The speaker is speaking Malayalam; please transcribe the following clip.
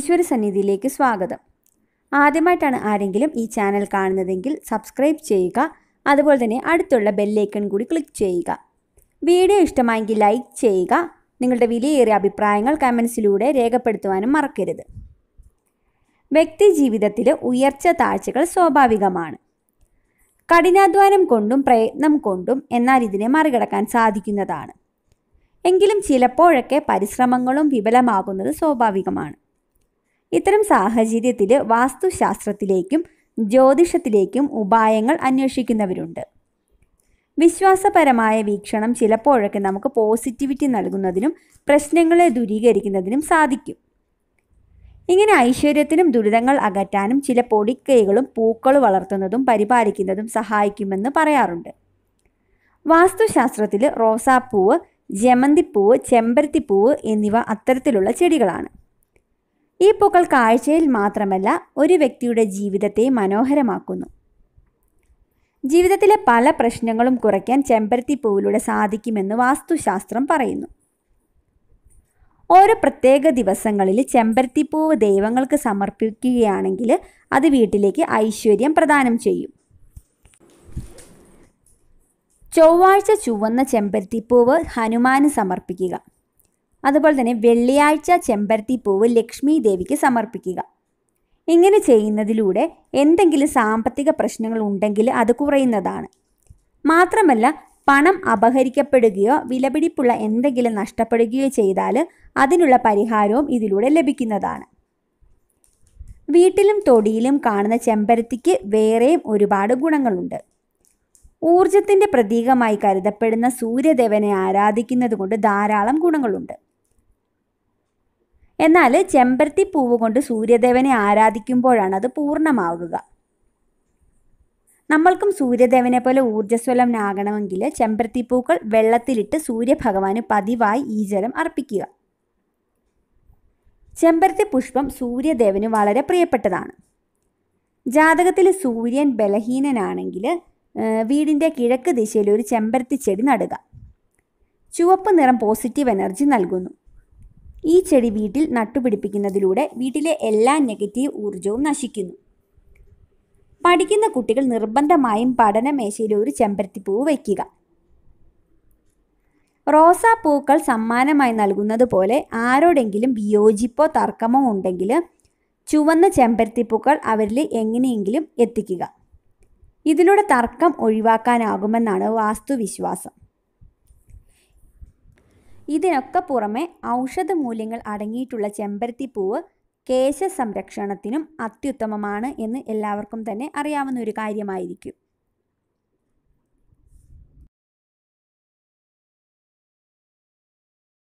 ഈശ്വര സന്നിധിയിലേക്ക് സ്വാഗതം ആദ്യമായിട്ടാണ് ആരെങ്കിലും ഈ ചാനൽ കാണുന്നതെങ്കിൽ സബ്സ്ക്രൈബ് ചെയ്യുക അതുപോലെ തന്നെ അടുത്തുള്ള ബെല്ലൈക്കൺ കൂടി ക്ലിക്ക് ചെയ്യുക വീഡിയോ ഇഷ്ടമായെങ്കിൽ ലൈക്ക് ചെയ്യുക നിങ്ങളുടെ വിലയേറിയ അഭിപ്രായങ്ങൾ കമൻസിലൂടെ രേഖപ്പെടുത്തുവാനും മറക്കരുത് വ്യക്തി ജീവിതത്തിൽ ഉയർച്ച താഴ്ചകൾ സ്വാഭാവികമാണ് കഠിനാധ്വാനം കൊണ്ടും പ്രയത്നം കൊണ്ടും എന്നാൽ ഇതിനെ മറികടക്കാൻ സാധിക്കുന്നതാണ് എങ്കിലും ചിലപ്പോഴൊക്കെ പരിശ്രമങ്ങളും വിഫലമാകുന്നത് സ്വാഭാവികമാണ് ഇത്തരം സാഹചര്യത്തിൽ വാസ്തുശാസ്ത്രത്തിലേക്കും ജ്യോതിഷത്തിലേക്കും ഉപായങ്ങൾ അന്വേഷിക്കുന്നവരുണ്ട് വിശ്വാസപരമായ വീക്ഷണം ചിലപ്പോഴൊക്കെ നമുക്ക് പോസിറ്റിവിറ്റി നൽകുന്നതിനും പ്രശ്നങ്ങളെ ദൂരീകരിക്കുന്നതിനും സാധിക്കും ഇങ്ങനെ ഐശ്വര്യത്തിനും ദുരിതങ്ങൾ അകറ്റാനും ചില പൊടിക്കൈകളും പൂക്കൾ വളർത്തുന്നതും പരിപാലിക്കുന്നതും സഹായിക്കുമെന്ന് പറയാറുണ്ട് വാസ്തുശാസ്ത്രത്തിൽ റോസാപ്പൂവ് ജമന്തിപ്പൂവ് ചെമ്പരത്തിപ്പൂവ് എന്നിവ അത്തരത്തിലുള്ള ചെടികളാണ് ഈ പൂക്കൾ കാഴ്ചയിൽ മാത്രമല്ല ഒരു വ്യക്തിയുടെ ജീവിതത്തെ മനോഹരമാക്കുന്നു ജീവിതത്തിലെ പല പ്രശ്നങ്ങളും കുറയ്ക്കാൻ ചെമ്പരത്തിപ്പൂവിലൂടെ സാധിക്കുമെന്ന് വാസ്തുശാസ്ത്രം പറയുന്നു ഓരോ പ്രത്യേക ദിവസങ്ങളിൽ ചെമ്പരത്തിപ്പൂവ് ദൈവങ്ങൾക്ക് സമർപ്പിക്കുകയാണെങ്കിൽ അത് വീട്ടിലേക്ക് ഐശ്വര്യം പ്രദാനം ചെയ്യും ചൊവ്വാഴ്ച ചുവന്ന ചെമ്പരത്തിപ്പൂവ് ഹനുമാന് സമർപ്പിക്കുക അതുപോലെ തന്നെ വെള്ളിയാഴ്ച ചെമ്പരത്തിപ്പൂവ് ലക്ഷ്മി ദേവിക്ക് സമർപ്പിക്കുക ഇങ്ങനെ ചെയ്യുന്നതിലൂടെ എന്തെങ്കിലും സാമ്പത്തിക പ്രശ്നങ്ങൾ ഉണ്ടെങ്കിൽ അത് കുറയുന്നതാണ് മാത്രമല്ല പണം അപഹരിക്കപ്പെടുകയോ വിലപിടിപ്പുള്ള എന്തെങ്കിലും നഷ്ടപ്പെടുകയോ ചെയ്താൽ അതിനുള്ള പരിഹാരവും ഇതിലൂടെ ലഭിക്കുന്നതാണ് വീട്ടിലും തൊടിയിലും കാണുന്ന ചെമ്പരത്തിക്ക് വേറെയും ഒരുപാട് ഗുണങ്ങളുണ്ട് ഊർജത്തിൻ്റെ പ്രതീകമായി കരുതപ്പെടുന്ന സൂര്യദേവനെ ആരാധിക്കുന്നത് കൊണ്ട് ധാരാളം ഗുണങ്ങളുണ്ട് എന്നാൽ ചെമ്പരത്തി പൂവ് കൊണ്ട് സൂര്യദേവനെ ആരാധിക്കുമ്പോഴാണ് അത് പൂർണ്ണമാവുക നമ്മൾക്കും സൂര്യദേവനെ പോലെ ഊർജ്ജസ്വലനാകണമെങ്കിൽ ചെമ്പരത്തിപ്പൂക്കൾ വെള്ളത്തിലിട്ട് സൂര്യഭഗവാന് പതിവായി ഈ ജലം അർപ്പിക്കുക ചെമ്പരത്തി പുഷ്പം സൂര്യദേവന് വളരെ പ്രിയപ്പെട്ടതാണ് ജാതകത്തിൽ സൂര്യൻ ബലഹീനനാണെങ്കിൽ വീടിൻ്റെ കിഴക്ക് ദിശയിൽ ഒരു ചെമ്പരത്തി ചെടി നടുക ചുവപ്പ് നിറം പോസിറ്റീവ് എനർജി നൽകുന്നു ഈ ചെടി വീട്ടിൽ നട്ടുപിടിപ്പിക്കുന്നതിലൂടെ വീട്ടിലെ എല്ലാ നെഗറ്റീവ് ഊർജവും നശിക്കുന്നു പഠിക്കുന്ന കുട്ടികൾ നിർബന്ധമായും പഠനമേശയിൽ ഒരു ചെമ്പരത്തിപ്പൂവ് വയ്ക്കുക റോസാപ്പൂക്കൾ സമ്മാനമായി നൽകുന്നത് പോലെ ആരോടെങ്കിലും വിയോജിപ്പോ തർക്കമോ ഉണ്ടെങ്കിൽ ചുവന്ന ചെമ്പരത്തിപ്പൂക്കൾ അവരിൽ എങ്ങനെയെങ്കിലും എത്തിക്കുക ഇതിലൂടെ തർക്കം ഒഴിവാക്കാനാകുമെന്നാണ് വാസ്തുവിശ്വാസം ഇതിനൊക്കെ പുറമെ ഔഷധ മൂല്യങ്ങൾ അടങ്ങിയിട്ടുള്ള ചെമ്പരത്തിപ്പൂവ് കേശ സംരക്ഷണത്തിനും അത്യുത്തമമാണ് എന്ന് എല്ലാവർക്കും തന്നെ അറിയാവുന്ന ഒരു കാര്യമായിരിക്കും